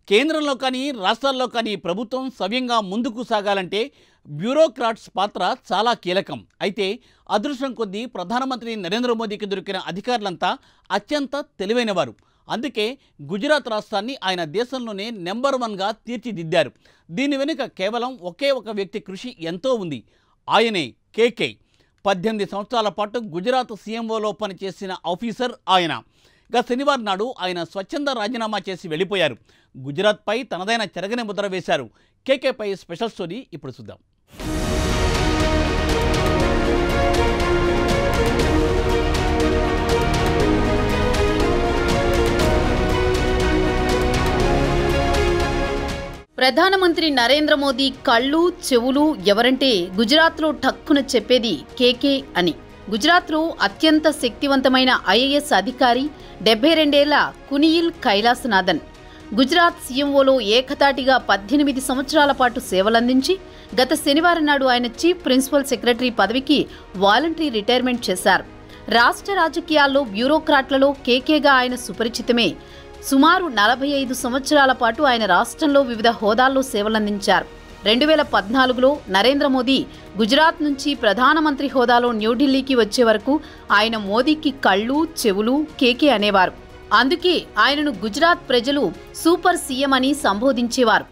కేంద్రంలో కానీ రాష్ట్రాల్లో కానీ ప్రభుత్వం సవ్యంగా ముందుకు సాగాలంటే బ్యూరోక్రాట్స్ పాత్ర చాలా కీలకం అయితే అదృష్టం కొద్దీ ప్రధానమంత్రి నరేంద్ర మోదీకి దొరికిన అధికారులంతా అత్యంత తెలివైనవారు అందుకే గుజరాత్ రాష్ట్రాన్ని ఆయన దేశంలోనే నెంబర్ వన్గా తీర్చిదిద్దారు దీని వెనుక కేవలం ఒకే ఒక వ్యక్తి కృషి ఎంతో ఉంది ఆయనే కేకే పద్దెనిమిది సంవత్సరాల పాటు గుజరాత్ సీఎంఓలో పనిచేసిన ఆఫీసర్ ఆయన గత శనివారం నాడు ఆయన స్వచ్ఛంద రాజీనామా చేసి వెళ్ళిపోయారు గుజరాత్పై తనదైన చెరగని ముద్ర వేశారు కేకేపై స్పెషల్ స్టోరీ ఇప్పుడు చూద్దాం ప్రధానమంత్రి నరేంద్ర మోదీ కళ్ళు చెవులు ఎవరంటే గుజరాత్లో ఠక్కున చెప్పేది కేకే అని గుజరాత్లో అత్యంత శక్తివంతమైన ఐఏఎస్ అధికారి డెబ్బై రెండేళ్ల కునియిల్ కైలాసనాథన్ గుజరాత్ సీఎంఓలో ఏకతాటిగా పద్దెనిమిది సంవత్సరాల పాటు సేవలందించి గత శనివారం నాడు ఆయన చీఫ్ ప్రిన్సిపల్ సెక్రటరీ పదవికి వాలంటరీ రిటైర్మెంట్ చేశారు రాష్ట్ర రాజకీయాల్లో బ్యూరోక్రాట్లలో కేకేగా ఆయన సుపరిచితమే సుమారు నలభై ఐదు సంవత్సరాల పాటు ఆయన రాష్ట్రంలో వివిధ హోదాల్లో సేవలందించారు రెండు వేల పద్నాలుగులో నరేంద్ర మోదీ గుజరాత్ నుంచి ప్రధానమంత్రి హోదాలో న్యూఢిల్లీకి వచ్చే వరకు ఆయన మోదీకి కళ్ళు చెవులు కేకే అనేవారు అందుకే ఆయనను గుజరాత్ ప్రజలు సూపర్ సీఎం అని సంబోధించేవారు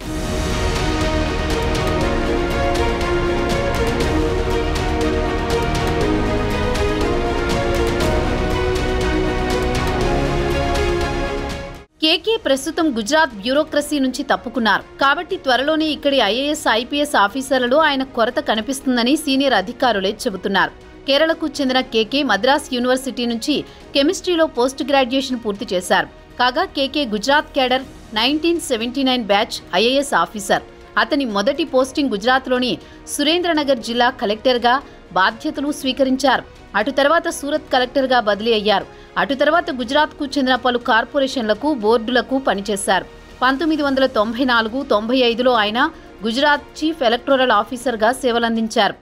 కేకే ప్రస్తుతం గుజరాత్ బ్యూరోక్రసీ నుంచి తప్పుకున్నారు కాబట్టి త్వరలోనే ఇక్కడి ఐఏఎస్ ఐపీఎస్ ఆఫీసర్లలో ఆయన కొరత కనిపిస్తుందని సీనియర్ అధికారులే చెబుతున్నారు కేరళకు చెందిన కేకే మద్రాస్ యూనివర్సిటీ నుంచి కెమిస్ట్రీలో పోస్ట్ గ్రాడ్యుయేషన్ పూర్తి చేశారు కాగా KK Gujarat cadre nineteen seventy nine batch IAS officer అతని మొదటి పోస్టింగ్ గుజరాత్లోని సురేంద్రనగర్ జిల్లా కలెక్టర్గా బాధ్యతలు స్వీకరించారు అటు తర్వాత సూరత్ కలెక్టర్గా బదిలీ అయ్యారు అటు తర్వాత గుజరాత్కు చెందిన పలు కార్పొరేషన్లకు బోర్డులకు పనిచేశారు పంతొమ్మిది వందల తొంభై నాలుగు తొంభై ఐదులో ఆయన గుజరాత్ చీఫ్ ఎలక్టోరల్ ఆఫీసర్గా సేవలందించారు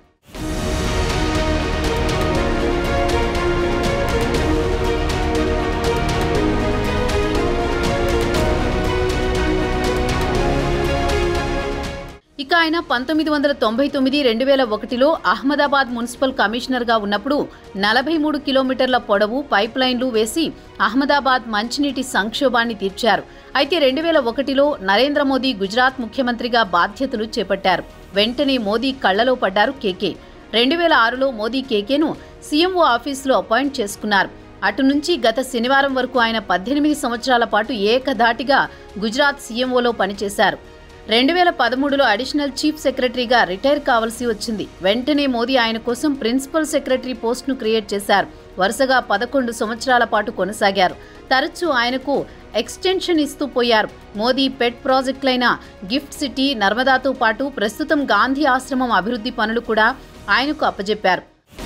ఇక ఆయన పంతొమ్మిది వందల తొంభై తొమ్మిది రెండు వేల ఒకటిలో అహ్మదాబాద్ మున్సిపల్ కమిషనర్గా ఉన్నప్పుడు నలభై మూడు కిలోమీటర్ల పొడవు పైప్ లైన్లు వేసి అహ్మదాబాద్ మంచినీటి సంక్షోభాన్ని తీర్చారు అయితే రెండు వేల ఒకటిలో నరేంద్ర మోదీ గుజరాత్ ముఖ్యమంత్రిగా బాధ్యతలు చేపట్టారు వెంటనే మోదీ కళ్లలో పడ్డారు కేకే రెండు వేల ఆరులో మోదీ కేకేను సీఎంఓ ఆఫీసులో అపాయింట్ చేసుకున్నారు అటు నుంచి గత శనివారం వరకు ఆయన పద్దెనిమిది సంవత్సరాల పాటు ఏకధాటిగా గుజరాత్ సీఎంఓలో పనిచేశారు రెండు వేల పదమూడులో అడిషనల్ చీఫ్ సెక్రటరీగా రిటైర్ కావాల్సి వచ్చింది వెంటనే మోదీ ఆయన కోసం ప్రిన్సిపల్ సెక్రటరీ పోస్ట్ను క్రియేట్ చేశారు వరుసగా పదకొండు సంవత్సరాల పాటు కొనసాగారు తరచూ ఆయనకు ఎక్స్టెన్షన్ ఇస్తూ పోయారు మోదీ పెట్ ప్రాజెక్టులైన గిఫ్ట్ సిటీ నర్మదాతో పాటు ప్రస్తుతం గాంధీ ఆశ్రమం అభివృద్ధి పనులు కూడా ఆయనకు అప్పజెప్పారు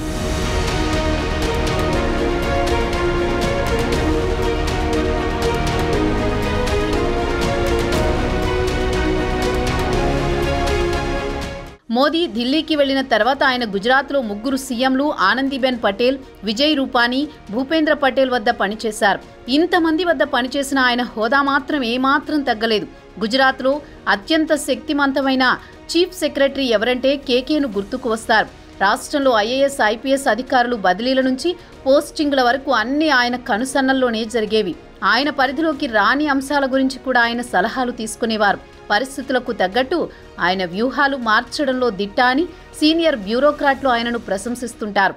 మోదీ ఢిల్లీకి వెళ్లిన తర్వాత ఆయన గుజరాత్లో ముగ్గురు సీఎంలు ఆనందీబెన్ పటేల్ విజయ్ రూపానీ భూపేంద్ర పటేల్ వద్ద పనిచేశారు ఇంతమంది వద్ద పనిచేసిన ఆయన హోదా మాత్రం ఏమాత్రం తగ్గలేదు గుజరాత్లో అత్యంత శక్తివంతమైన చీఫ్ సెక్రటరీ ఎవరంటే కేకేను గుర్తుకు వస్తారు రాష్ట్రంలో ఐఏఎస్ ఐపీఎస్ అధికారులు బదిలీల నుంచి పోస్టింగ్ల వరకు అన్ని ఆయన కనుసన్నల్లోనే జరిగేవి ఆయన పరిధిలోకి రాని అంశాల గురించి కూడా ఆయన సలహాలు తీసుకునేవారు పరిస్థితులకు తగ్గట్టు ఆయన వ్యూహాలు మార్చడంలో దిట్ట అని సీనియర్ బ్యూరోక్రాట్లు ఆయనను ప్రశంసిస్తుంటారు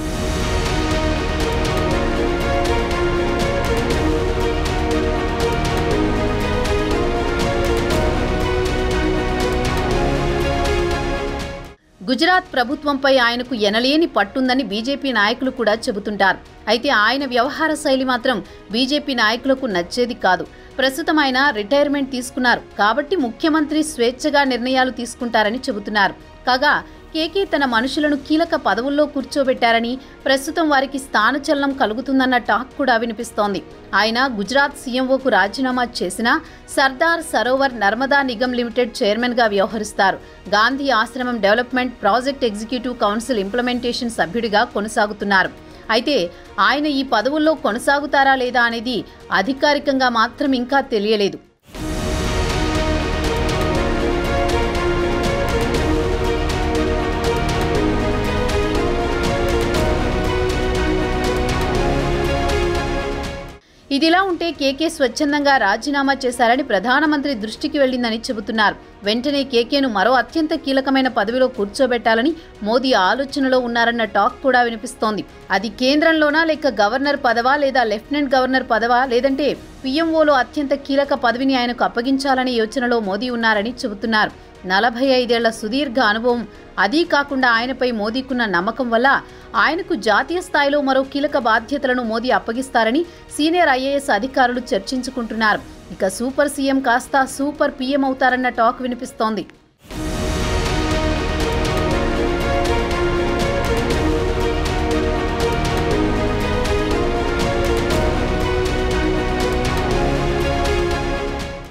గుజరాత్ ప్రభుత్వంపై ఆయనకు ఎనలేని పట్టుందని బీజేపీ నాయకులు కూడా చెబుతుంటారు అయితే ఆయన వ్యవహార శైలి మాత్రం బీజేపీ నాయకులకు నచ్చేది కాదు ప్రస్తుతం ఆయన రిటైర్మెంట్ తీసుకున్నారు కాబట్టి ముఖ్యమంత్రి స్వేచ్ఛగా నిర్ణయాలు తీసుకుంటారని చెబుతున్నారు కాగా కేకే తన మనుషులను కీలక పదవుల్లో కూర్చోబెట్టారని ప్రస్తుతం వారికి స్థానచలనం కలుగుతుందన్న టాక్ కూడా వినిపిస్తోంది ఆయన గుజరాత్ సీఎంఓకు రాజీనామా చేసినా సర్దార్ సరోవర్ నర్మదా నిగమ్ లిమిటెడ్ చైర్మన్గా వ్యవహరిస్తారు గాంధీ ఆశ్రమం development project executive council implementation సభ్యుడిగా కొనసాగుతున్నారు అయితే ఆయన ఈ పదవుల్లో కొనసాగుతారా లేదా అనేది అధికారికంగా మాత్రం ఇంకా తెలియలేదు ఇదిలా ఉంటే కేకే స్వచ్ఛందంగా రాజీనామా చేశారని ప్రధానమంత్రి దృష్టికి వెళ్లిందని చెబుతున్నారు వెంటనే కేకేను మరో అత్యంత కీలకమైన పదవిలో కూర్చోబెట్టాలని మోదీ ఆలోచనలో ఉన్నారన్న టాక్ కూడా వినిపిస్తోంది అది కేంద్రంలోనా లేక గవర్నర్ పదవా లేదా లెఫ్టినెంట్ గవర్నర్ పదవా లేదంటే పీఎంఓలో అత్యంత కీలక పదవిని ఆయనకు అప్పగించాలనే యోచనలో మోదీ ఉన్నారని చెబుతున్నారు నలభై ఐదేళ్ల సుదీర్ఘ అనుభవం అదీ కాకుండా ఆయనపై మోదీకున్న నమ్మకం వల్ల ఆయనకు జాతీయ స్థాయిలో మరో కీలక బాధ్యతలను మోదీ అప్పగిస్తారని సీనియర్ ఐఏఎస్ అధికారులు చర్చించుకుంటున్నారు ఇక సూపర్ సీఎం కాస్త సూపర్ పీఎం అవుతారన్న టాక్ వినిపిస్తోంది